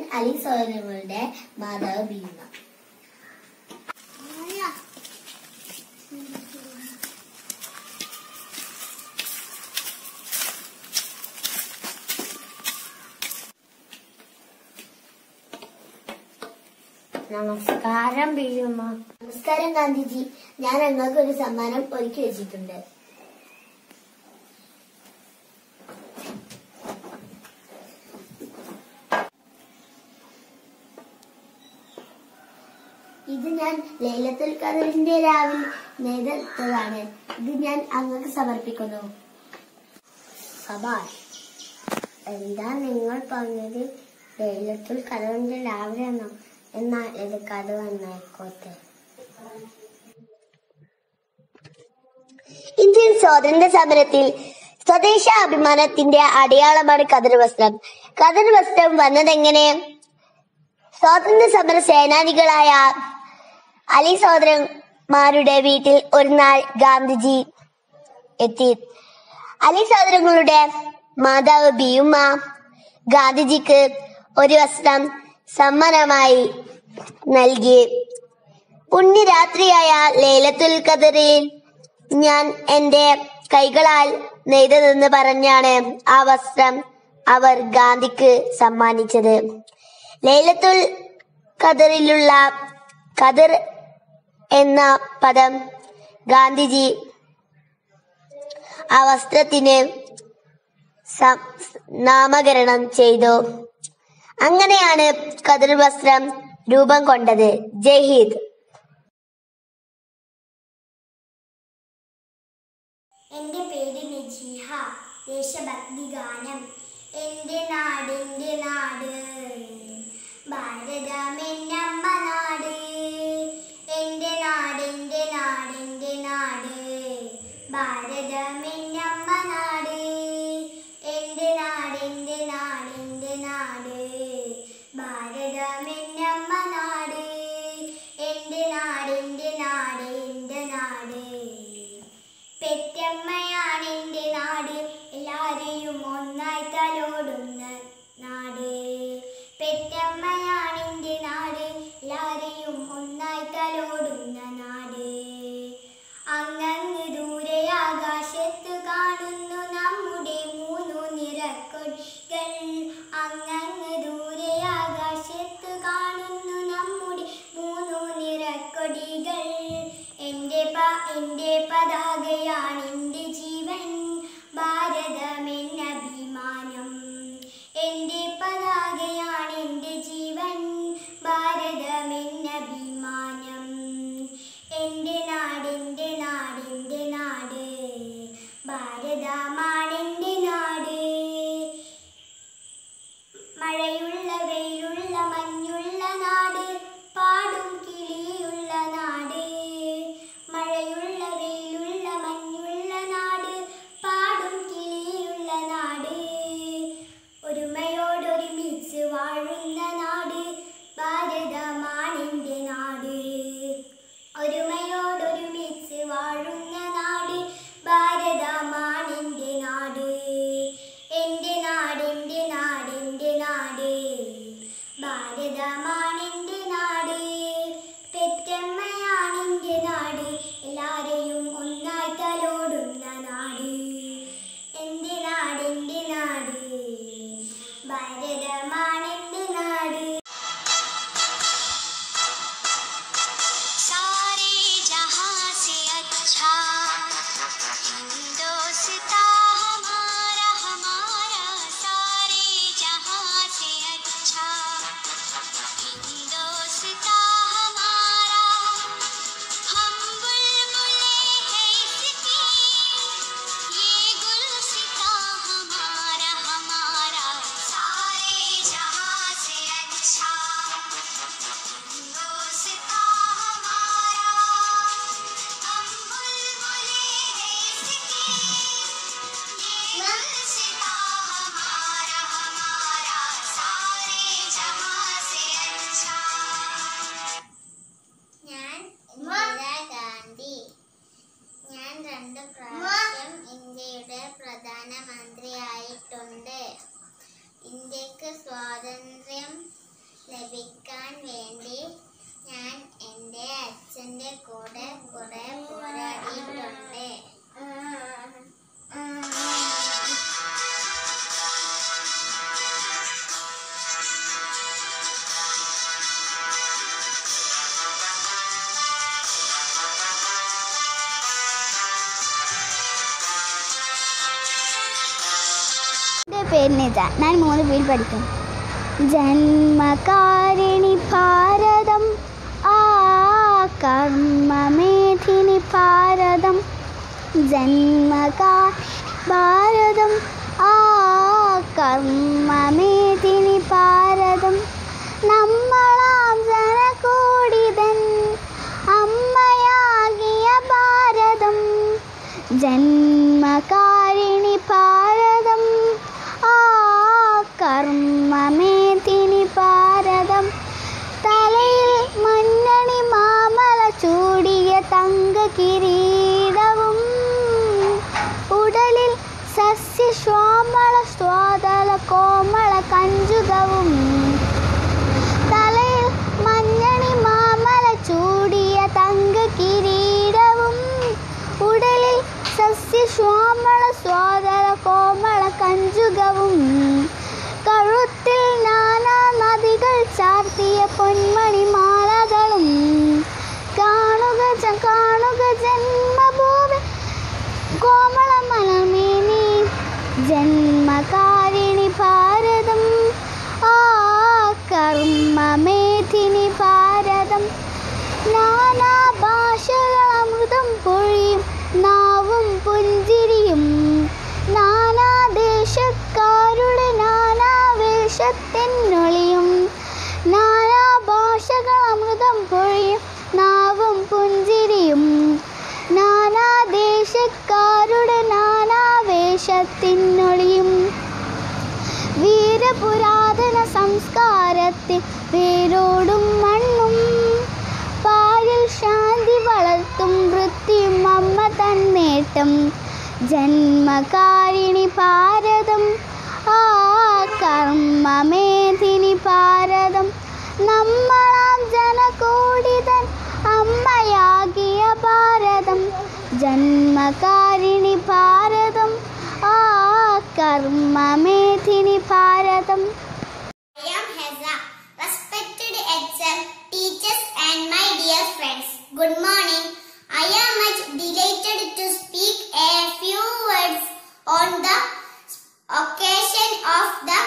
അലി സഹോദരങ്ങളുടെ മാതാവ് ഭീമ നമസ്കാരം ബിജുമ്മ നമസ്കാരം ഗാന്ധിജി ഞാൻ നിങ്ങൾക്ക് ഒരു സമ്മാനം ഒരുക്കി വെച്ചിട്ടുണ്ട് ഇത് ഞാൻ ലൈലത്തുൽ ഖദറിന്റെ രാവിലെ നേതൃത്വമാണ് ഇത് ഞാൻ അങ്ങക്ക് സമർപ്പിക്കുന്നു സബാഷ് എന്താ നിങ്ങൾ പറഞ്ഞത് ലൈലത്തുൽ കഥവിന്റെ രാവിലെയാണോ എന്നാൽ ഇത് കഥ വന്നേക്കോട്ടെ ഇന്ത്യൻ സ്വാതന്ത്ര്യ സമരത്തിൽ സ്വദേശ അഭിമാനത്തിന്റെ അടയാളമാണ് കതിർ വസ്ത്രം കതിർ വസ്ത്രം വന്നതെങ്ങനെ സ്വാതന്ത്ര്യ സമര സേനാനികളായ അലി സഹോദരന്മാരുടെ വീട്ടിൽ ഒരു നാൾ ഗാന്ധിജി എത്തി അലി സഹോദരങ്ങളുടെ മാതാവ് ബിയുമ്മ ഗാന്ധിജിക്ക് ഒരു വസ്ത്രം സമ്മാനമായി നൽകി പുണ്യരാത്രിയായ ലൈലത്തുൽ ഖദറിൽ ഞാൻ എന്റെ കൈകളാൽ നെയ്തതെന്ന് പറഞ്ഞാണ് ആ വസ്ത്രം അവർ ഗാന്ധിക്ക് സമ്മാനിച്ചത് ലൈലത്തുൽ ഖദറിലുള്ള ഖദർ എന്ന പദം ഗാന്ധിജി ആ വസ്ത്രത്തിന് സം- നാമകരണം ചെയ്തു അങ്ങനെയാണ് ഖദർ വസ്ത്രം രൂപം കൊണ്ടത് ജയ്ഹിദ് എന്റെ പേര് നജീഹ ദേശഭക്തി ഗാനം എന്റെ നാട് എന്റെ നാട് ഭാരതമെന്നമ്മ നാട് എന്റെ നാട് എന്റെ നാട് എന്റെ നാട് ഭാരതമെന്നമ്മ നാട് എന്റെ നാട് എന്റെ നാട് എന്റെ നാട് ഭാരതമെന്നമ്മ നാട് എന്റെ നാട് എന്റെ നാട് എന്റെ നാട് പെറ്റമ്മയാണ് എൻ്റെ നാട് എല്ലാരെയും ഒന്നായി തലോടുന്ന നാട് പെറ്റമ്മയാണ് എൻ്റെ നാട് എല്ലാരെയും ഒന്നായി തലോടുന്ന നാട് അങ്ങങ്ങ് ദൂരെ ആകാശത്ത് കാണുന്നു നമ്മുടെ മൂന്നു നിറക്കൊടികൾ അങ്ങങ്ങ് ദൂരെ ആകാശത്ത് കാണുന്നു നമ്മുടെ മൂന്നു നിറക്കൊടികൾ എൻ്റെ പ എൻ്റെ പതാകയാണ് എൻ്റെ ജീവൻ ഭാരതമെന്ന അഭിമാനം എൻ്റെ പതാകയാണ് എൻ്റെ ജീവൻ ഭാരതമെന്ന അഭിമാനം എൻ്റെ നാട് എൻ്റെ നാട് എൻ്റെ നാട് ഭാരതമാണെൻ്റെ നാട് മഴയുള്ള വെയിലുള്ള മഞ്ഞുള്ള നാട് പാടും കിളിയുള്ള നാട് മഴയുള്ള വെയിലുള്ള മഞ്ഞുള്ള നാട് പാടും കിളിയുള്ള നാട് ഒരുമയോടൊരുമിച്ച് വാഴുന്ന നാട് ഭാരതമാണെൻ്റെ നാട് ഒരുമയോടൊരുമിച്ച് വാഴുന്ന നാട് ഭാരതമാണെൻ്റെ പേര് നിജ ഞാൻ മൂന്ന് പേര് പഠിക്കും ജന്മകാരിണി ഭാരതം ആ കർമ്മമേധിനി ഭാരതം ജന്മകാ ഭാരതം ആ കർമ്മമേധിനി ഭാരതം നമ്മളാം ജനകൂടിതൻ അമ്മയാകിയ ഭാരതം ജന്മകാരിണി ഭാരതം ആ കർമ്മമേതിനി ഭാരതം തലയിൽ മഞ്ഞണി മാമല ചൂടിയ തങ്ക കിരീടവും ഉടലിൽ സസ്യശ്വാമള സ്വാതല കോമള കഞ്ചുകവും തലയിൽ മഞ്ഞണി മാമല ചൂടിയ തങ്ക കിരീടവും ഉടലിൽ സസ്യശ്വാമള സ്വാതല കോമള കഞ്ചുകവും കഴുത്തിൽ നാനാ നദികൾ ചാർത്തിയ പൊന്മണി മാലകളും കാണുക ജ- കാണുക ജന്മഭൂമി കോമള മലമേനി ജന്മകാരിണി ഭാരതം ആ കർമ്മമേധിനി ഭാരതം നാനാ ഭാഷകൾ അമൃതം പൊഴിയും നാവും പുഞ്ചിരിയും നാനാ ദേശക്കാരുടെ നാനാ വേഷത്തിനൊളിയും നാനാ ഭാഷകൾ അമൃതം പൊഴിയും നാവും പുഞ്ചിരിയും നാനാ ദേശക്കാരുടെ നാനാ വേഷത്തിനൊളിയും വീരപുരാതന സംസ്കാരത്തിൽ വേരോടും മണ്ണും പാലിൽ ശാന്തി വളർത്തും വൃത്തിയും അമ്മ തൻ നേട്ടം ജന്മകാരിണി ഭാരതം ആ കർമ്മമേധിനി ഭാരതം നമ്മളാം ജനകൂടിതൻ അമ്മയാകിയ ഭാരതം ജന്മകാരിണി ഭാരതം ആ കർമ്മമേധിനി ഭാരതം I am Heza. Respected HM, teachers and my dear friends, good morning. I am much delighted to speak a few words on the occasion of the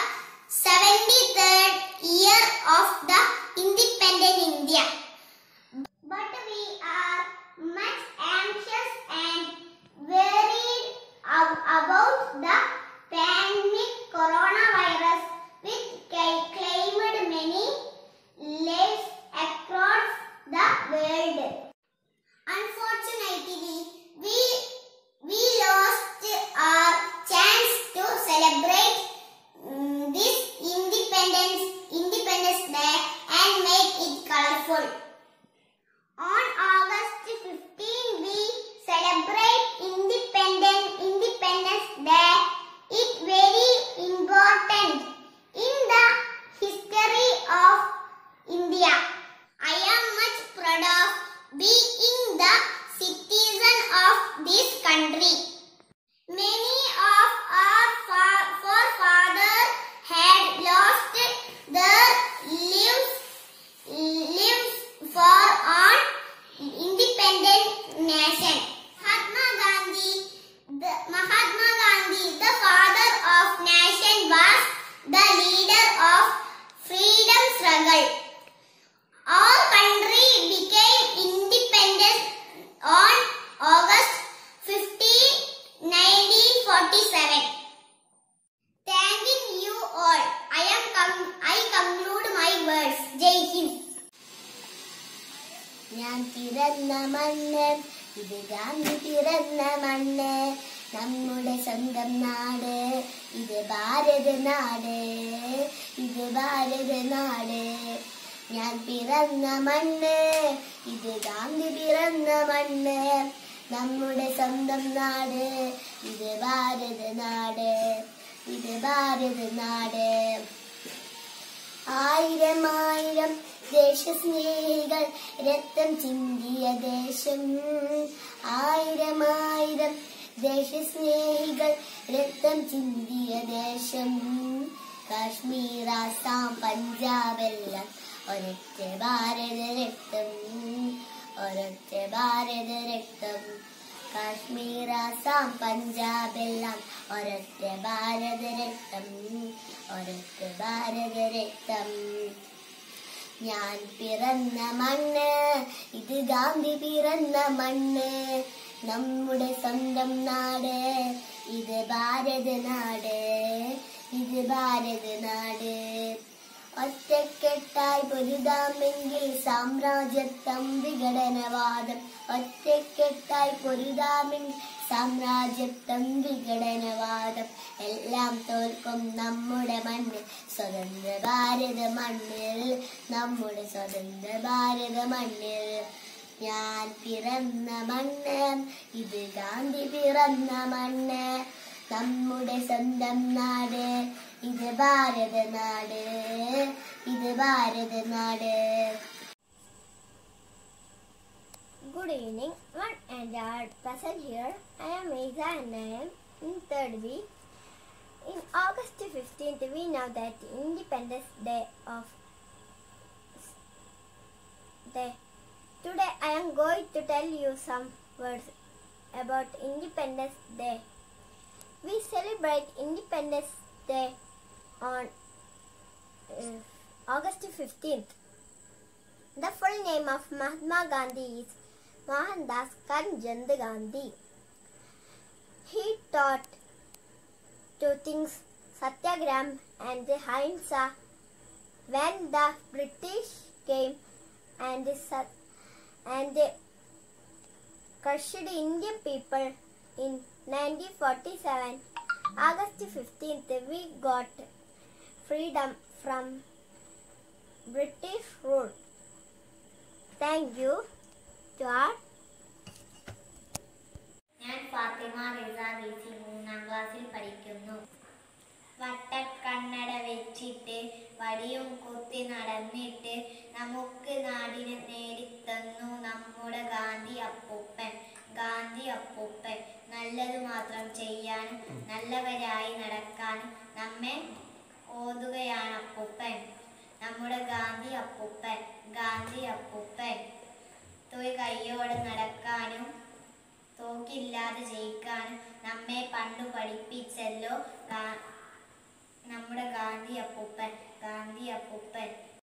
73rd year of the independent India. But we are much anxious and worried ab- about the pandemic coronavirus which ca- claimed many lives across the world. Unfortunately, we we lost our chance to celebrate mm, this Independence Independence Day and make it colorful. On August 15, we celebrate Independent Independence Day. It's very important in the history of India. I am much proud of being the citizen of this country. Many of our fa- forefathers had lost their lives lives for an independent nation. Mahatma Gandhi, the Mahatma Gandhi, the father of nation, was the leader of freedom struggle. Our country became independent on August 15, 1947. Thanking you all. I am com- I conclude my words. Jai Hind. ഞാൻ പിറന്ന മണ്ണ് ഇത് ഗാന്ധി പിറന്ന മണ്ണ് നമ്മുടെ സ്വന്തം നാട് ഇത് ഭാരത നാട് ഇത് ഭാരത നാട് ഞാൻ പിറന്ന മണ്ണ് ഇത് ഗാന്ധി പിറന്ന മണ്ണ് നമ്മുടെ സ്വന്തം നാട് ഇത് ഭാരത നാട് ഇത് ഭാരത നാട് ആയിരം ആയിരം ദേശസ്നേഹികൾ രക്തം ചിന്തിയ ദേശം ആയിരം ആയിരം ദേശസ്നേഹികൾ രക്തം ചിന്തിയ ദേശം കാശ്മീർ ആസാം പഞ്ചാബ് എല്ലാം ഒരൊറ്റ ഭാരത രക്തം ഒരൊറ്റ ഭാരത രക്തം കാശ്മീർ ആസാം പഞ്ചാബെല്ലാം ഒരൊറ്റ ഭാരതരക്തം ഒരൊറ്റ ഭാരതരക്തം ഞാൻ പിറന്ന മണ്ണ് ഇത് ഗാന്ധി പിറന്ന മണ്ണ് നമ്മുടെ സ്വന്തം നാട് ഇത് ഭാരത നാട് ഇത് ഭാരത നാട് ഒറ്റക്കെട്ടായി പൊരുതാമെങ്കിൽ സാമ്രാജ്യത്വം വിഘടനവാദം ഒറ്റക്കെട്ടായി പൊരുതാമെങ്കിൽ സാമ്രാജ്യത്വം വിഘടനവാദം എല്ലാം തോൽക്കും നമ്മുടെ മണ്ണ് സ്വതന്ത്ര ഭാരത മണ്ണിൽ നമ്മുടെ സ്വതന്ത്ര ഭാരത മണ്ണിൽ ഞാൻ പിറന്ന മണ്ണ് ഇത് ഗാന്ധി പിറന്ന മണ്ണ് നമ്മുടെ സ്വന്തം നാട് ഇത് ഭാരത നാട് ഇത് ഭാരത നാട് Good evening, one and all present here. I am Isa and I am in third week. In August 15th, we know that Independence Day of Day. Today, I am going to tell you some words about Independence Day. We celebrate Independence Day on uh, August 15th. The full name of Mahatma Gandhi is Mohandas Karamchand Gandhi. He taught two things Satyagram and Ahimsa when the British came and sat- and crushed Indian people in 1947. August 15th, we got freedom from British rule. Thank you to our ഞാൻ ഫാത്തിമ റിസ വീസി മൂന്നാം ക്ലാസ്സിൽ പഠിക്കുന്നു വട്ടക്കണ്ണട വെച്ചിട്ട് വടിയും കുത്തി നടന്നിട്ട് നമുക്ക് നാടിനെ നേടിത്തന്നു നമ്മുടെ ഗാന്ധി അപ്പൂപ്പൻ ഗാന്ധി അപ്പൂപ്പൻ നല്ലത് മാത്രം ചെയ്യാനും നല്ലവരായി നടക്കാനും നമ്മെ ഓതുകയാണ് അപ്പൂപ്പൻ നമ്മുടെ ഗാന്ധി അപ്പൂപ്പൻ ഗാന്ധി അപ്പൂപ്പൻ തൊയ് കയ്യോടെ നടക്കാനും തോക്കില്ലാതെ ജയിക്കാനും നമ്മെ പണ്ടു പഠിപ്പിച്ചല്ലോ ഗാ- നമ്മുടെ ഗാന്ധി അപ്പൂപ്പൻ ഗാന്ധി അപ്പൂപ്പൻ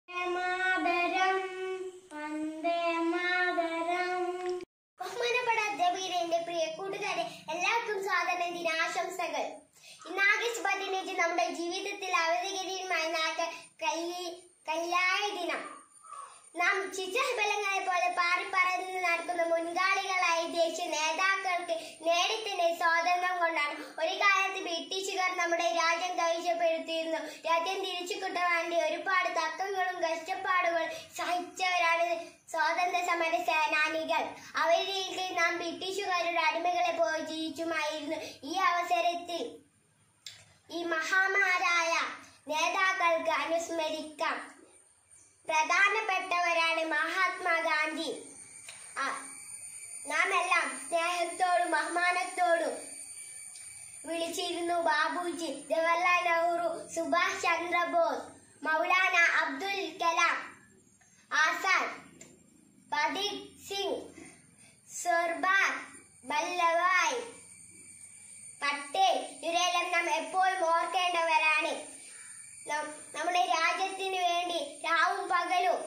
മാതരം വന്ദേ മാതരം ബഹുമാനപ്പെട്ട അധ്യാപകരെ എന്റെ പ്രിയ കൂട്ടുകാരെ എല്ലാവർക്കും സ്വാതന്ത്ര്യ ദിനാശംസകൾ ഇന്ന് ആഗസ്റ്റ് പതിനഞ്ച് നമ്മുടെ ജീവിതത്തിൽ അവധികരീയമായ നാട്ട് കല്ലി കല്ലായ ദിനം നാം ചിത്രബലങ്ങളെ പോലെ പാറിപ്പറന്ന് നടക്കുന്ന മുൻകാളികളായ ദേശീയ നേതാക്കൾക്ക് നേടിത്തന്നെ സ്വാതന്ത്ര്യം കൊണ്ടാണ് ഒരു കാലത്ത് ബ്രിട്ടീഷുകാർ നമ്മുടെ രാജ്യം കൈവശപ്പെടുത്തിയിരുന്നു രാജ്യം തിരിച്ചു കിട്ടാൻ വേണ്ടി ഒരുപാട് തർക്കങ്ങളും കഷ്ടപ്പാടുകളും സഹിച്ചവരാണ് സ്വാതന്ത്ര്യ സമര സേനാനികൾ അവരിലേക്ക് നാം ബ്രിട്ടീഷുകാരുടെ അടിമകളെ പോലെ ജീവിച്ചുമായിരുന്നു ഈ അവസരത്തിൽ ഈ മഹാമാരായ നേതാക്കൾക്ക് അനുസ്മരിക്കാം പ്രധാനപ്പെട്ടവരാണ് മഹാത്മാഗാന്ധി ആ, നാം എല്ലാം സ്നേഹത്തോടും ബഹുമാനത്തോടും വിളിച്ചിരുന്നു ബാബുജി ജവഹർലാൽ നെഹ്റു സുഭാഷ് ചന്ദ്രബോസ് മൗലാന അബ്ദുൽ കലാം ആസാദ് പതിക് സിംഗ് സർദാർ വല്ലഭായ് പട്ടേൽ ഇവരെല്ലാം നാം എപ്പോഴും ഓർക്കേണ്ടവരാണ് നം- നമ്മുടെ രാജ്യത്തിന് വേണ്ടി രാവും പകലും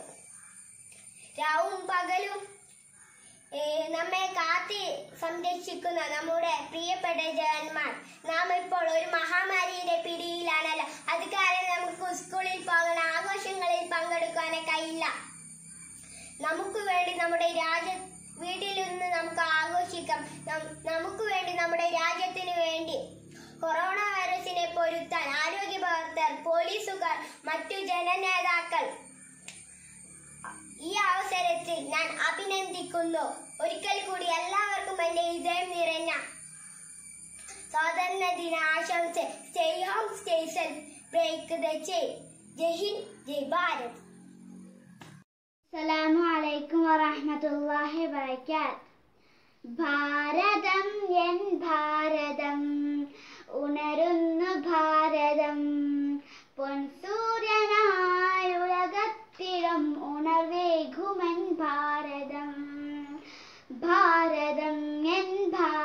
രാവും പകലും ഏ, നമ്മെ കാത്തി സംരക്ഷിക്കുന്ന നമ്മുടെ പ്രിയപ്പെട്ട ജവാന്മാർ നാം ഇപ്പോൾ ഒരു മഹാമാരിയുടെ പിടിയിലാണല്ലോ അത് കാരണം നമുക്ക് സ്കൂളിൽ പോകണം ആഘോഷങ്ങളിൽ പങ്കെടുക്കാനേ കഴിയില്ല നമുക്ക് വേണ്ടി നമ്മുടെ രാജ്യ വീട്ടിൽ നിന്ന് നമുക്ക് ആഘോഷിക്കാം നം- നമുക്ക് വേണ്ടി നമ്മുടെ രാജ്യത്തിന് വേണ്ടി കൊറോണ വൈറസിനെ പൊരുത്താൻ ആരോഗ്യ പ്രവർത്തകർ പോലീസുകാർ മറ്റു ജനനേതാക്കൾ ഈ അവസരത്തിൽ ഞാൻ അഭിനന്ദിക്കുന്നു ഒരിക്കൽ കൂടി എല്ലാവർക്കും എന്റെ ഹൃദയം നിറഞ്ഞ സ്വാതന്ത്ര്യ ദിന ആശംസ stay home stay self break the chain Jai Hind Jai Bharat അസ്സലാമു അലൈക്കും വറഹ്മത്തുള്ളാഹി വബറകാത്ത് ഭാരതം എൻ ഭാരതം ഉണരുന്നു ഭാരതം പൊൻസൂര്യനായ ഉലകത്തിലും ഉണർവേകുമൻ ഭാരതം ഭാരതം എൻ ഭാരതം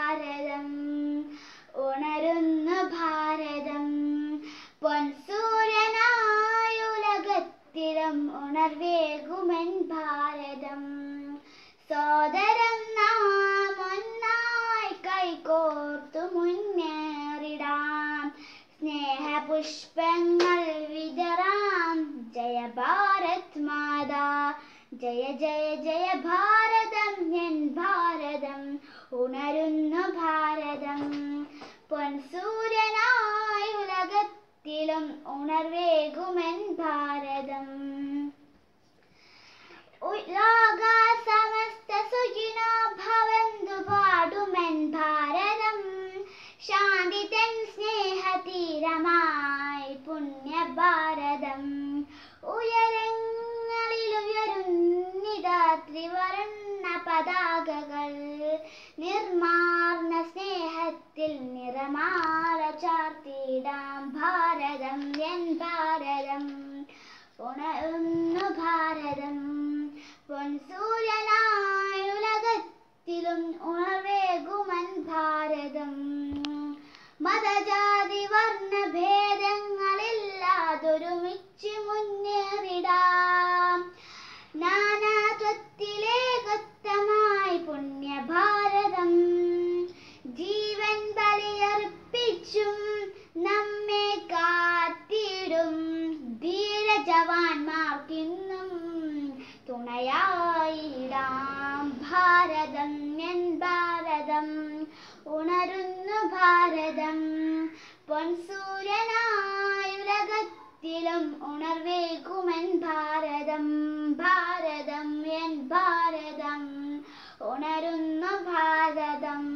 പുഷ്പങ്ങൾ വിതറാം ജയ ഭാരത് മാതാ ജയ ജയ ജയ ഭാരതം എൻ ഭാരതം ഉണരുന്നു ഭാരതം പൊൻസൂര്യനായി ഉലകത്തിലും ഉണർവേകുമെൻ ഭാരതം ഉ- ലോക സമസ്ത സുഖിനോ ഭവന്തു പാടുമെൻ ഭാരതം ശാന്തി തൻ സ്നേഹതീരമായി പുണ്യ ഭാരതം ഉയരങ്ങളിലുയരുന്നിതാ ത്രിവർണ്ണ പതാകകൾ നിർമാർന്ന സ്നേഹത്തിൽ നിറമാല ചാർത്തിടാം ഭാരതം എൻ ഭാരതം ഉണരുന്നു ഭാരതം പൊൻസൂര്യനായി ഉലകത്തിലും ഉണർവേകുമൻ ഭാരതം മതജാതി വർണ്ണ ഭേദങ്ങളില്ലാതൊരുമിച്ച് മുന്നേറിടാം നാനാത്വത്തിലേകത്വമായി പുണ്യഭാരതം ജീവൻ ബലിയർപ്പിച്ചും നമ്മെ കാത്തിടും ധീര ജവാന്മാർക്കിന്നും തുണയായിടാം ഭാരതം എൻ ഭാരതം ഉണരുന്നു ഭാരതം പൊൻസൂര്യനായുലകത്തിലും ഉണർവേകുമൻ ഭാരതം ഭാരതം എൻ ഭാരതം ഉണരുന്നു ഭാരതം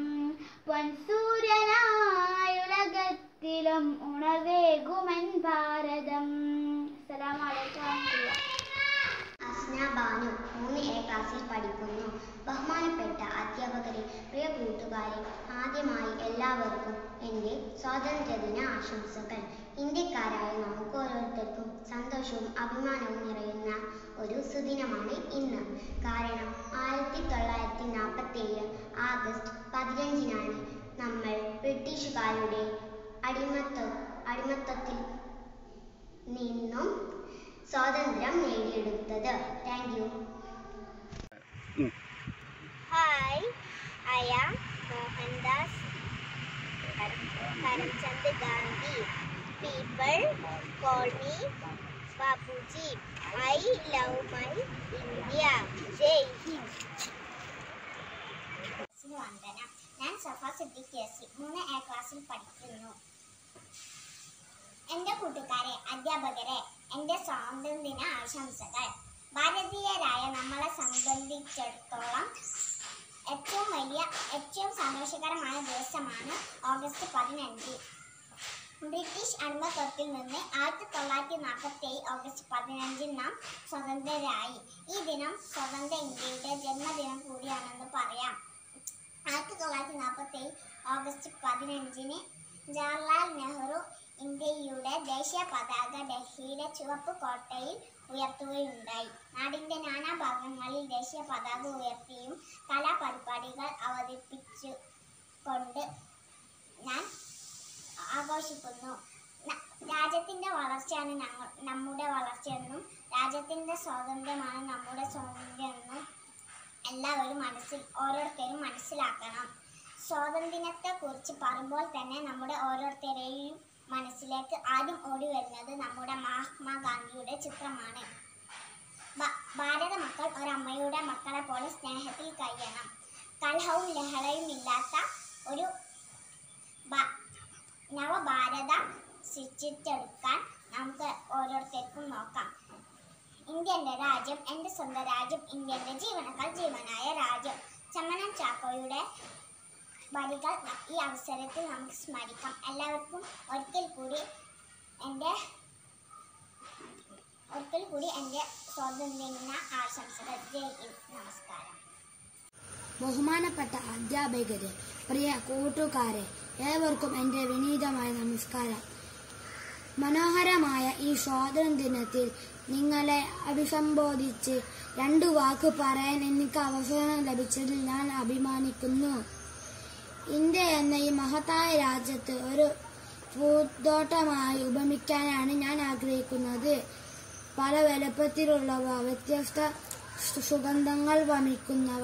പൊൻസൂര്യനായുലകത്തിലും ഉണർവേകുമൻ ഭാരതം അസ്സലാമലൈക്കും വറഹ്മത്തുള്ളാഹി അസ്ന ബാനു മൂന്ന് എ ക്ലാസ്സിൽ പഠിക്കുന്നു ബഹുമാനപ്പെട്ട അധ്യാപകരെ പ്രിയ കൂട്ടുകാരെ ആദ്യമായി എല്ലാവർക്കും എൻ്റെ സ്വാതന്ത്ര്യദിന ആശംസകൾ ഇന്ത്യക്കാരായ നമുക്ക് ഓരോരുത്തർക്കും സന്തോഷവും അഭിമാനവും നിറയുന്ന ഒരു സുദിനമാണ് ഇന്ന് കാരണം ആയിരത്തി തൊള്ളായിരത്തി നാൽപ്പത്തി ഏഴ് ആഗസ്റ്റ് പതിനഞ്ചിനാണ് നമ്മൾ ബ്രിട്ടീഷുകാരുടെ അടിമത്വ അടിമത്വത്തിൽ നിന്നും സ്വാതന്ത്ര്യം നേടിയെടുത്തത് thank you Hi, I am Mohandas Karamchand Gandhi. People call me Bapuji. I love my India. Jai Hind. വന്ദനം ഞാൻ സഫ സിദ്ദിഖ് യസി മൂന്ന് എ ക്ലാസ്സിൽ പഠിക്കുന്നു എൻ്റെ കൂട്ടുകാരെ അധ്യാപകരെ എൻ്റെ സ്വാതന്ത്ര്യദിന ആശംസകൾ ഭാരതീയരായ നമ്മളെ സംബന്ധിച്ചിടത്തോളം ഏറ്റവും വലിയ ഏറ്റവും സന്തോഷകരമായ ദിവസമാണ് ഓഗസ്റ്റ് പതിനഞ്ച് ബ്രിട്ടീഷ് അടിമത്വത്തിൽ നിന്ന് ആയിരത്തി തൊള്ളായിരത്തി നാൽപ്പത്തി ഏഴ് ഓഗസ്റ്റ് പതിനഞ്ചിന് നാം സ്വതന്ത്രരായി ഈ ദിനം സ്വതന്ത്ര ഇന്ത്യയുടെ ജന്മദിനം കൂടിയാണെന്ന് പറയാം ആയിരത്തി തൊള്ളായിരത്തി നാൽപ്പത്തി ഏഴ് ഓഗസ്റ്റ് പതിനഞ്ചിന് ജവഹർലാൽ നെഹ്റു ഇന്ത്യയുടെ ദേശീയ പതാക ഡൽഹിയിലെ ചുവപ്പ് കോട്ടയിൽ ഉയർത്തുകയുണ്ടായി നാടിന്റെ നാനാഭാഗങ്ങളിൽ ദേശീയ പതാക ഉയർത്തിയും കലാപരിപാടികൾ അവതരിപ്പിച്ചു കൊണ്ട് ഞാൻ ആഘോഷിക്കുന്നു ന- രാജ്യത്തിന്റെ വളർച്ചയാണ് ഞങ്ങൾ നമ്മുടെ വളർച്ചയെന്നും രാജ്യത്തിന്റെ സ്വാതന്ത്ര്യമാണ് നമ്മുടെ സ്വാതന്ത്ര്യമെന്നും എല്ലാവരും മനസ്സിൽ ഓരോരുത്തരും മനസ്സിലാക്കണം സ്വാതന്ത്ര്യത്തെ കുറിച്ച് പറയുമ്പോൾ തന്നെ നമ്മുടെ ഓരോരുത്തരെയും മനസ്സിലേക്ക് ആദ്യം ഓടി വരുന്നത് നമ്മുടെ മഹാത്മാഗാന്ധിയുടെ ചിത്രമാണ് ഭ- ഭാരത മക്കൾ ഒരമ്മയുടെ മക്കളെ പോലെ സ്നേഹത്തിൽ കഴിയണം കലഹവും ലഹളയും ഇല്ലാത്ത ഒരു ഭ- നവഭാരതം സൃഷ്ടിച്ചെടുക്കാൻ നമുക്ക് ഓരോരുത്തർക്കും നോക്കാം ഇന്ത്യ എൻ്റെ രാജ്യം എൻ്റെ സ്വന്തം രാജ്യം ഇന്ത്യ എൻ്റെ ജീവനക്കാൾ ജീവനായ രാജ്യം ചമ്മനം ചാക്കോയുടെ വരികൾ ന- ഈ അവസരത്തിൽ നമുക്ക് സ്മരിക്കാം എല്ലാവർക്കും ഒരിക്കൽ കൂടി എൻ്റെ ഒരിക്കൽ കൂടി എൻ്റെ സ്വാതന്ത്ര്യദിന ആശംസകൾ ജയ് ഹിന്ദ് നമസ്കാരം ബഹുമാനപ്പെട്ട അധ്യാപകരെ പ്രിയ കൂട്ടുകാരെ ഏവർക്കും എൻ്റെ വിനീതമായ നമസ്കാരം മനോഹരമായ ഈ സ്വാതന്ത്ര്യദിനത്തിൽ നിങ്ങളെ അഭിസംബോധിച്ച് രണ്ടു വാക്ക് പറയാൻ എനിക്ക് അവസരം ലഭിച്ചതിൽ ഞാൻ അഭിമാനിക്കുന്നു ഇന്ത്യ എന്ന ഈ മഹത്തായ രാജ്യത്ത് ഒരു പൂന്തോട്ടമായി ഉപമിക്കാനാണ് ഞാൻ ആഗ്രഹിക്കുന്നത് പല വലുപ്പത്തിലുള്ളവ വ്യത്യസ്ത സു- സുഗന്ധങ്ങൾ വമിക്കുന്നവ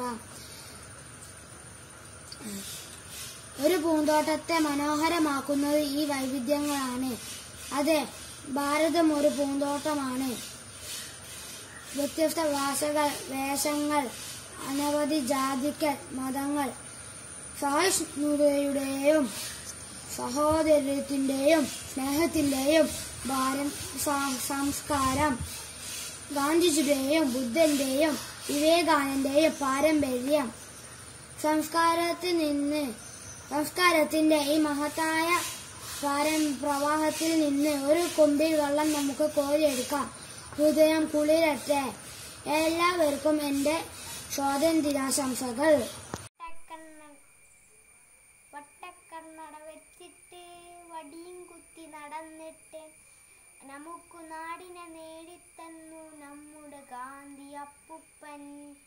ഒരു പൂന്തോട്ടത്തെ മനോഹരമാക്കുന്നത് ഈ വൈവിധ്യങ്ങളാണ് അതെ ഭാരതം ഒരു പൂന്തോട്ടമാണ് വ്യത്യസ്ത ഭാഷകൾ വേഷങ്ങൾ അനവധി ജാതിക്കൽ മതങ്ങൾ സഹിഷ്ണുതയുടെയും സഹോദര്യത്തിന്റെയും സ്നേഹത്തിന്റെയും ഭാരം സ- സംസ്കാരം ഗാന്ധിജിയുടെയും ബുദ്ധന്റെയും വിവേകാനന്ദന്റെയും പാരമ്പര്യം സംസ്കാരത്തിൽ നിന്ന് സംസ്കാരത്തിന്റെ ഈ മഹത്തായ പാരം പ്രവാഹത്തിൽ നിന്ന് ഒരു കൊമ്പിൽ വെള്ളം നമുക്ക് കോരിയെടുക്കാം ഹൃദയം കുളിരട്ടെ എല്ലാവർക്കും എന്റെ സ്വാതന്ത്ര്യശംസകൾ വട്ടക്കണ്ണട വെച്ചിട്ട് വടിയും കുത്തി നടന്നിട്ട് നമുക്ക് നാടിനെ നേടിത്തന്നു നമ്മുടെ ഗാന്ധി അപ്പുപ്പൻ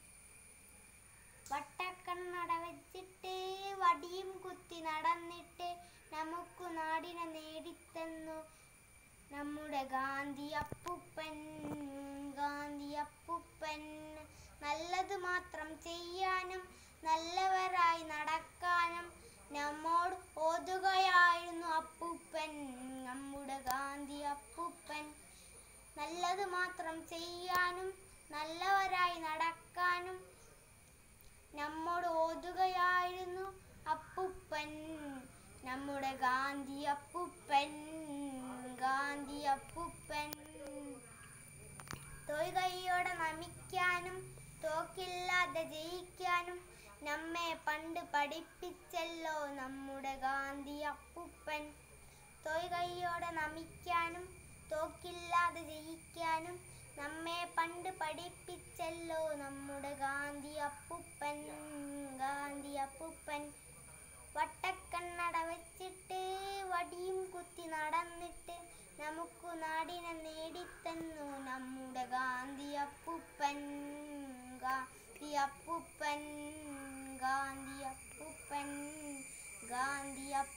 വട്ടക്കണ്ണട വെച്ചിട്ട് വടിയും കുത്തി നടന്നിട്ട് നമുക്ക് നാടിനെ നേടിത്തന്നു നമ്മുടെ ഗാന്ധി അപ്പുപ്പൻ ഗാന്ധി അപ്പുപ്പൻ നല്ലത് മാത്രം ചെയ്യാനും നല്ലവരായി നടക്കാനും നമ്മോട് ഓതുകയായിരുന്നു അപ്പുപ്പൻ നമ്മുടെ ഗാന്ധി അപ്പുപ്പൻ നല്ലത് മാത്രം ചെയ്യാനും നല്ലവരായി നടക്കാനും നമ്മോട് ഓതുകയായിരുന്നു അപ്പുപ്പൻ നമ്മുടെ ഗാന്ധി അപ്പുപ്പൻ ഗാന്ധി അപ്പുപ്പൻ തൊയ്കൈയോടെ നമിക്കാനും തോക്കില്ലാതെ ജയിക്കാനും നമ്മെ പണ്ട് പഠിപ്പിച്ചല്ലോ നമ്മുടെ ഗാന്ധി അപ്പുപ്പൻ തൊയ്കൈയോടെ നമിക്കാനും തോക്കില്ലാതെ ജയിക്കാനും നമ്മെ പണ്ട് പഠിപ്പിച്ചല്ലോ നമ്മുടെ ഗാന്ധി അപ്പുപ്പൻ ഗാന്ധി അപ്പുപ്പൻ വട്ടക്കണ്ണട വെച്ചിട്ട് വടിയും കുത്തി നടന്നിട്ട് നമുക്ക് നാടിനെ നേടിത്തന്നു നമ്മുടെ ഗാന്ധി അപ്പുപ്പൻ ഗാന്ധി അപ്പുപ്പൻ ഗാന്ധി അപ്പുപ്പൻ ഗാന്ധി അപ്പ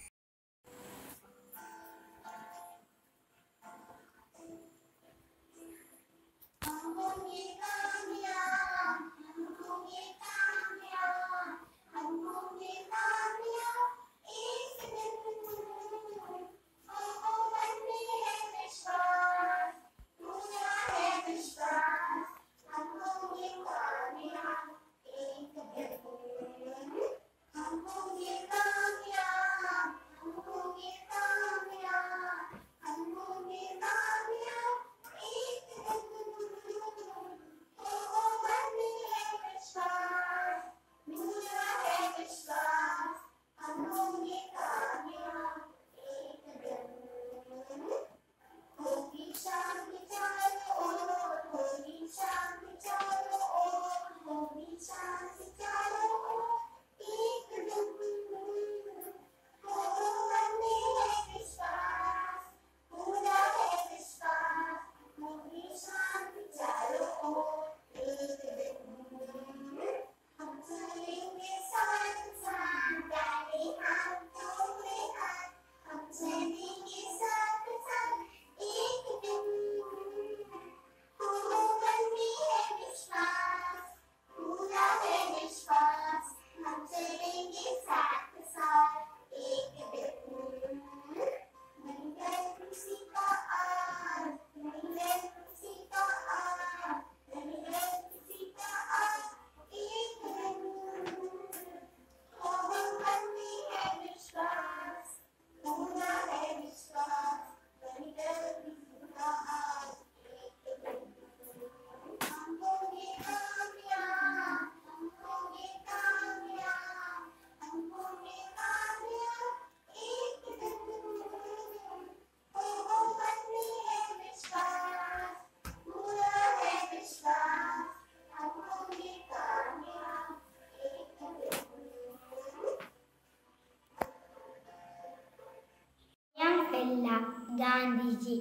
അല്ല ഗാന്ധിജി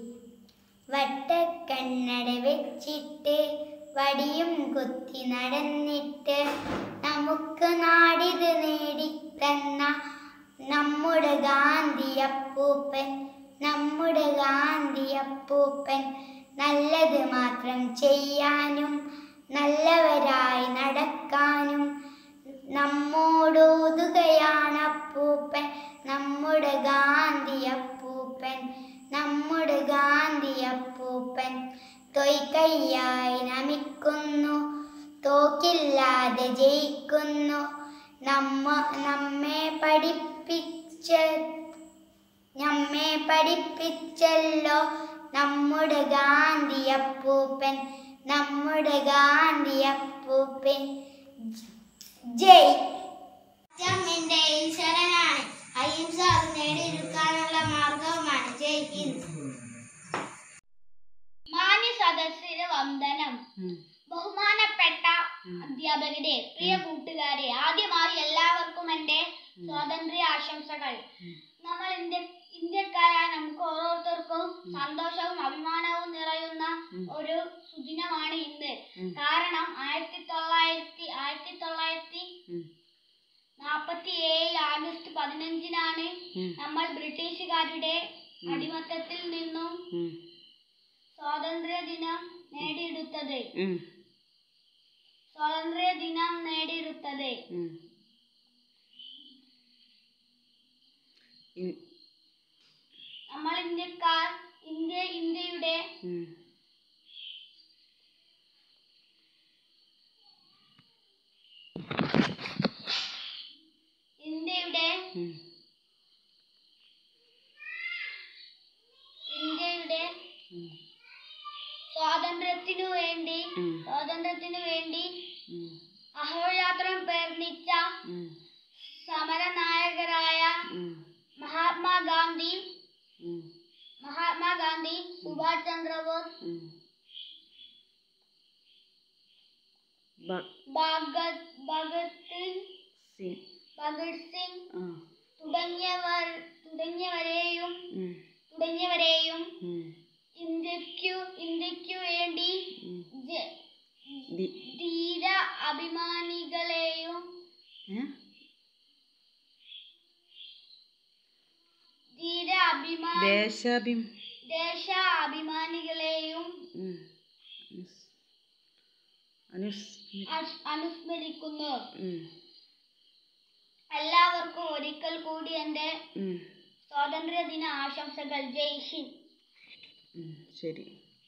വട്ടക്കണ്ണട വെച്ചിട്ട് വടിയും കുത്തി നടന്നിട്ട് നമുക്ക് നാടിത് നേടിത്തന്ന നമ്മുടെ ഗാന്ധിയപ്പൂപ്പൻ നമ്മുടെ ഗാന്ധിയപ്പൂപ്പൻ നല്ലത് മാത്രം ചെയ്യാനും നല്ലവരായി നടക്കാനും നമ്മോടോതുകയാണ് അപ്പൂപ്പൻ നമ്മുടെ ഗാന്ധിയപ്പൂപ്പൻ നമ്മുടെ അപ്പൂപ്പൻ തൊയ്ക്കയ്യായി നമിക്കുന്നു തോക്കില്ലാതെ ജയിക്കുന്നു നമ്മ നമ്മെ പഠിപ്പിച്ച നമ്മെ പഠിപ്പിച്ചല്ലോ നമ്മുടെ ഗാന്ധി അപ്പൂപ്പൻ നമ്മുടെ ഗാന്ധി അപ്പൂപ്പൻ ജയ് എന്റെ ഈശ്വരനാണ് അഹിംസ അത് നേടിയെടുക്കാനുള്ള മാർഗവുമാണ് ജയ് ഹിന്ദ് മാന്യ സദസ്സിന് വന്ദനം ബഹുമാനപ്പെട്ട അധ്യാപകരെ പ്രിയ കൂട്ടുകാരെ ആദ്യമായി എല്ലാവർക്കും എൻ്റെ സ്വാതന്ത്ര്യ ആശംസകൾ നമ്മൾ ഇന്ത്യ ഇന്ത്യക്കാരായ നമുക്ക് ഓരോരുത്തർക്കും സന്തോഷവും അഭിമാനവും നിറയുന്ന ഒരു സുദിനമാണ് ഇന്ന് കാരണം ആയിരത്തി തൊള്ളായിരത്തി ആയിരത്തി തൊള്ളായിരത്തി നാൽപ്പത്തി ഏഴ് ആഗസ്റ്റ് പതിനഞ്ചിനാണ് നമ്മൾ ബ്രിട്ടീഷുകാരുടെ അടിമത്തത്തിൽ നിന്നും സ്വാതന്ത്ര്യ ദിനം നേടിയെടുത്തത് സ്വാതന്ത്ര്യ ദിനം നേടിയെടുത്തത് നമ്മൾ ഇന്ത്യക്കാർ ഇന്ത്യ ഇന്ത്യയുടെ ഇന്ത്യയുടെ ഇന്ത്യയുടെ സ്വാതന്ത്ര്യത്തിനു വേണ്ടി സ്വാതന്ത്ര്യത്തിനു വേണ്ടി അഹോരാത്രം പ്രയത്നിച്ച സമരനായകരായ മഹാത്മാഗാന്ധി മഹാത്മാഗാന്ധി സുഭാഷ് ചന്ദ്രബോസ് ഭഗത് ഭഗത് സിംഗ് ഭഗത് സിംഗ് തുടങ്ങിയവർ തുടങ്ങിയവരെയും തുടങ്ങിയവരെയും ഇന്ത്യക്കു ഇന്ത്യക്കു വേണ്ടി ജ- ധീര അഭിമാനികളെയും ധീര അഭിമാനി ദേശാഭിം ദേശ അഭിമാനികളെയും അനുസ് അസ്- അനുസ്മരിക്കുന്നു ഉം, എല്ലാവർക്കും ഒരിക്കൽ കൂടി എന്റെ ഉം, സ്വാതന്ത്ര്യ ദിന ആശംസകൾ ജയ് ഹിന്ദ് ഉം, ശരി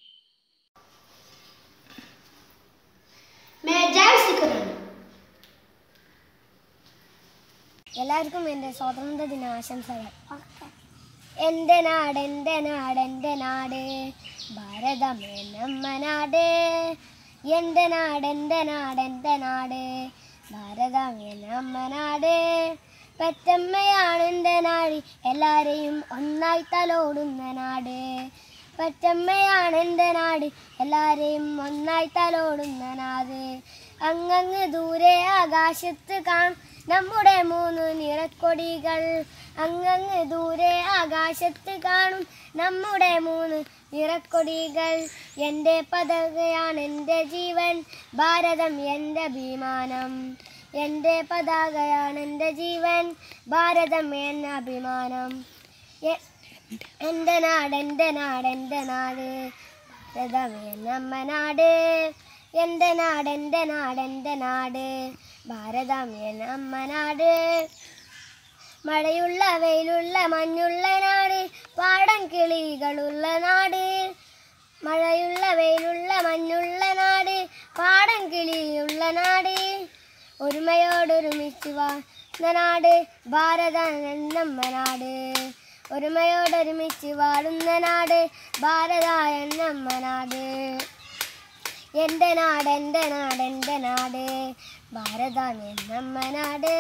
എല്ലാവർക്കും എൻ്റെ സ്വാതന്ത്ര്യ ദിന ആശംസകൾ എൻ്റെ നാട് എൻ്റെ നാട് എൻ്റെ നാട് ഭാരതമേ നമ്മ നാട് എൻ്റെ നാട് എൻ്റെ നാട് എൻ്റെ നാട് ഭാരതമേ നമ്മ നാട് പെറ്റമ്മയാണ് എൻ്റെ നാട് എല്ലാരെയും ഒന്നായി തലോടുന്ന നാട് പെറ്റമ്മയാണ് എൻ്റെ നാട് എല്ലാരെയും ഒന്നായി തലോടുന്ന നാട് അങ്ങങ്ങ് ദൂരെ ആകാശത്ത് കാൺ നമ്മുടെ മൂന്ന് നിറക്കൊടികൾ അങ്ങങ്ങ് ദൂരെ ആകാശത്ത് കാണും നമ്മുടെ മൂന്ന് നിറക്കൊടികൾ എൻ്റെ പതാകയാണ് എൻ്റെ ജീവൻ ഭാരതം എൻ്റെ അഭിമാനം എൻ്റെ പതാകയാണ് എൻ്റെ ജീവൻ ഭാരതം എന്ന അഭിമാനം എ- എൻ്റെ നാട് എൻ്റെ നാട് എൻ്റെ നാട് ഭാരതമേ നമ്മ നാട് എൻ്റെ നാട് എൻ്റെ നാട് എൻ്റെ നാട് ഭാരതമേ നമ്മ നാട് മഴയുള്ള വെയിലുള്ള മഞ്ഞുള്ള നാട് പാടം കിളികളുള്ള നാട് മഴയുള്ള വെയിലുള്ള മഞ്ഞുള്ള നാട് പാടം കിളിയുള്ള നാട് ഒരുമയോടൊരുമിച്ച് വാഴുന്ന നാട് ഭാരത നമ്മ നാട് ഒരുമയോടൊരുമിച്ച് വാഴുന്ന നാട് ഭാരത നമ്മ നാട് എൻ്റെ നാട് എൻ്റെ നാട് എൻ്റെ നാട് ഭാരതം എന്നമ്മ നാട്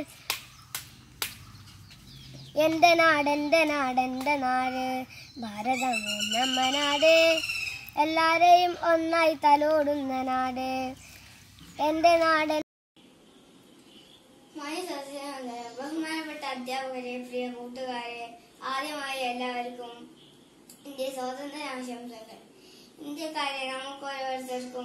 എൻ്റെ നാട് എൻ്റെ നാട് എൻ്റെ നാട് ഭാരതം എന്നമ്മ നാട് എല്ലാരെയും ഒന്നായി തലോടുന്ന നാട് എൻ്റെ നാട് ബഹുമാനപ്പെട്ട അധ്യാപകരെ പ്രിയ കൂട്ടുകാരെ ആദ്യമായി എല്ലാവർക്കും ഇന്ത്യ സ്വാതന്ത്ര്യ ആശംസകൾ ഇന്ത്യക്കാരെ നമുക്ക് ഓരോരുത്തർക്കും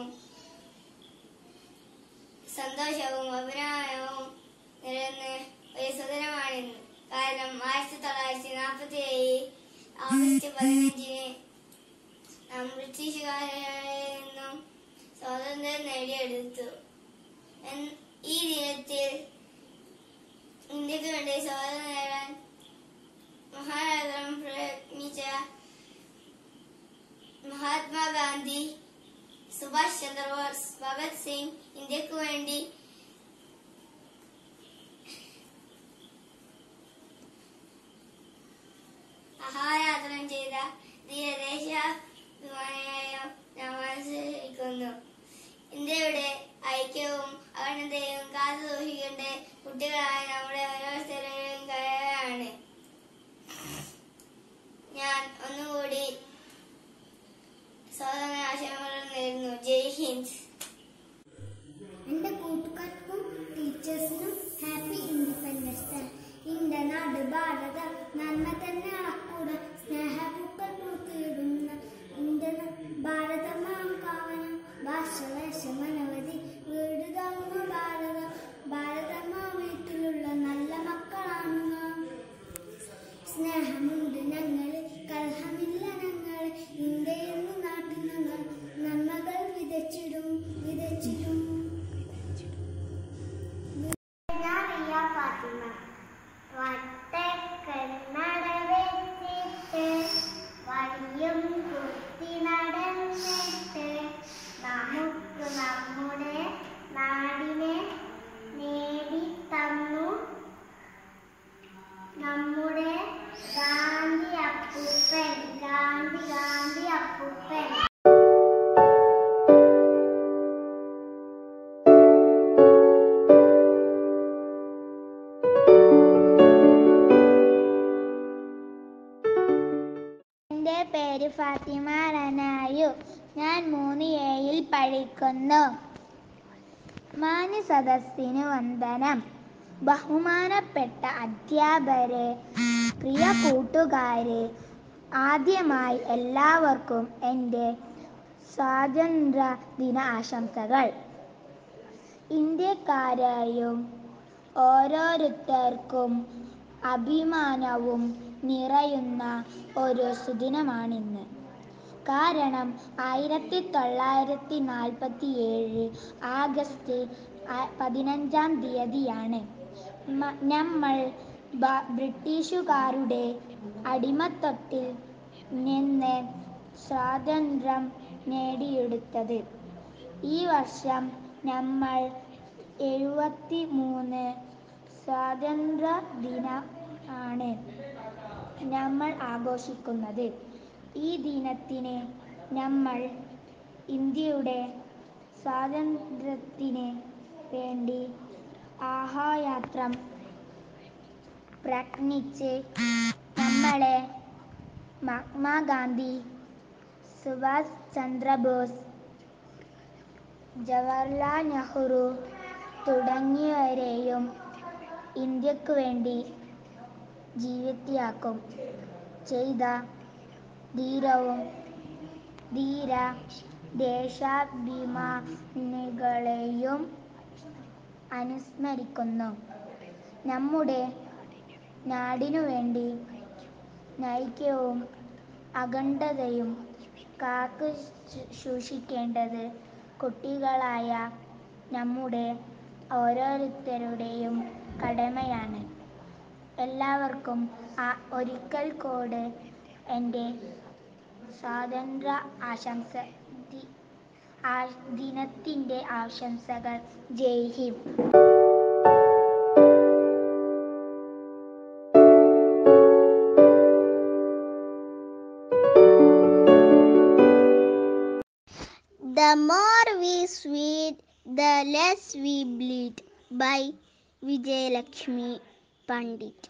സന്തോഷവും അഭിമാനവും നിറഞ്ഞ ഒരു സുദിനമാണിന്ന് കാരണം ആയിരത്തി തൊള്ളായിരത്തി നാൽപ്പത്തി ഏഴ് ആഗസ്റ്റ് പതിനഞ്ചിന് നാം ബ്രിട്ടീഷുകാരിൽ നിന്നും സ്വാതന്ത്ര്യം നേടിയെടുത്തു എൻ- ഈ ദിനത്തിൽ ഇന്ത്യക്ക് വേണ്ടി സ്വാതന്ത്ര്യം നേടാൻ മഹാരാജാം പ്രയത്നിച്ച മഹാത്മാഗാന്ധി സുഭാഷ് ചന്ദ്രബോസ് ഭഗത് സിംഗ് ഇന്ത്യക്ക് വേണ്ടി മഹായാത്രം ചെയ്ത ധീരദേശാഭിമാനിയായ നമസ്കരിക്കുന്നു ഇന്ത്യയുടെ ഐക്യവും അഖണ്ഡതയും കാത്തു സൂക്ഷിക്കേണ്ട കുട്ടികളായ നമ്മുടെ ഓരോരുത്തരുടെയും കടമയാണ് ഞാൻ ഒന്നുകൂടി സ്വാതന്ത്ര്യ ആശയങ്ങൾ നേരുന്നു ജയ് ഹിന്ദ് എന്റെ കൂട്ടുകാർക്കും ടീച്ചേഴ്സിനും ഹാപ്പി ഇൻഡിപെൻഡൻസ് ഡേ എന്റെ നാട് ഭാരതം നന്മ തന്നെയാണ് കൂടെ സ്നേഹപൂക്കൾ പൂത്തിയിടുന്ന എന്റെ ഭാരതമാം കാവനം ഭാഷ വേഷം അനവധി വീട് താങ്ങുന്ന ഭാരതം ഭാരതമാ വീട്ടിലുള്ള നല്ല മക്കളാണ് നാം സ്നേഹമുണ്ട് ഞങ്ങള് കലഹമില്ല ഞങ്ങള് ഇന്ത്യയെന്ന നാട്ടിൽ ഞങ്ങൾ നന്മകൾ വിതച്ചിടും വിതച്ചിടും ഞാൻ റിയ ഫാത്തിമ വട്ടക്കണ്ണട വെച്ചിട്ട് വഴിയും കുത്തി നടന്നിട്ട് നമുക്ക് നമ്മുടെ നാടിനെ നേടി തന്നു നമ്മുടെ ഗാന്ധി അപ്പൂപ്പൻ ഗാന്ധി ഗാന്ധി അപ്പൂപ്പൻ എൻ്റെ പേര് ഫാത്തിമ റനായു ഞാൻ മൂന്ന് എയിൽ പഠിക്കുന്നു മാന്യ സദസ്സിന് വന്ദനം ബഹുമാനപ്പെട്ട അധ്യാപകരെ പ്രിയ കൂട്ടുകാരെ ആദ്യമായി എല്ലാവർക്കും എൻ്റെ സ്വാതന്ത്ര്യ ദിന ആശംസകൾ ഇന്ത്യക്കാരെയും ഓരോരുത്തർക്കും അഭിമാനവും നിറയുന്ന ഒരു സുദിനമാണിന്ന് കാരണം ആയിരത്തി തൊള്ളായിരത്തി നാൽപ്പത്തി ഏഴ് ആഗസ്റ്റ് ആ- പതിനഞ്ചാം തീയതിയാണ് മ- നമ്മൾ ബ- ബ്രിട്ടീഷുകാരുടെ അടിമത്വത്തിൽ നിന്ന് സ്വാതന്ത്ര്യം നേടിയെടുത്തത് ഈ വർഷം നമ്മൾ എഴുപത്തി മൂന്ന് സ്വാതന്ത്ര്യ ദിന ആണ് നമ്മൾ ആഘോഷിക്കുന്നത് ഈ ദിനത്തിന് നമ്മൾ ഇന്ത്യയുടെ സ്വാതന്ത്ര്യത്തിന് വേണ്ടി ആഹായാത്രം പ്രയത്നിച്ച് നമ്മളെ മഹാത്മാഗാന്ധി സുഭാഷ് ചന്ദ്രബോസ് ജവഹർലാൽ നെഹ്റു തുടങ്ങിയവരെയും ഇന്ത്യക്ക് വേണ്ടി ജീവിതയാക്കും ചെയ്ത ധീരവും ധീര ദേശാഭിമാനികളെയും അനുസ്മരിക്കുന്നു നമ്മുടെ നാടിനു വേണ്ടി നൈക്യവും അഖണ്ഡതയും കാത്തു സൂ- സൂക്ഷിക്കേണ്ടത് കുട്ടികളായ നമ്മുടെ ഓരോരുത്തരുടെയും കടമയാണ് എല്ലാവർക്കും ആ ഒരിക്കൽ കൂടെ എൻ്റെ സ്വാതന്ത്ര്യ ആശംസ ദി- ആ- ദിനത്തിൻ്റെ ആശംസകൾ ജയ് Hind The more we sweet, the less we bleed by Vijayalakshmi Pandit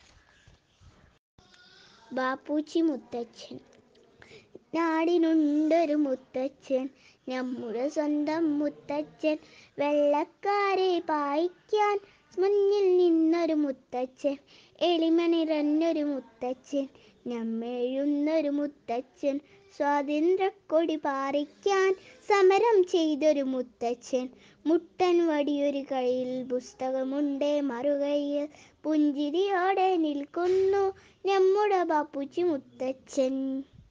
ബാപ്പുച്ചി മുത്തച്ഛൻ നാടിനുണ്ടൊരു മുത്തച്ഛൻ നമ്മുടെ സ്വന്തം മുത്തച്ഛൻ വെള്ളക്കാരെ പായിക്കാൻ മുന്നിൽ നിന്നൊരു മുത്തച്ഛൻ എളിമ നിറഞ്ഞൊരു മുത്തച്ഛൻ നമ്മെഴുന്നൊരു മുത്തച്ഛൻ സ്വാതന്ത്ര്യക്കൊടി പാറിക്കാൻ സമരം ചെയ്തൊരു മുത്തച്ഛൻ മുട്ടൻ വടിയൊരു കയ്യിൽ പുസ്തകമുണ്ടേ മറുകൈയിൽ പുഞ്ചിരിയോടെ നിൽക്കുന്നു നമ്മുടെ ബാപ്പുച്ചി മുത്തച്ഛൻ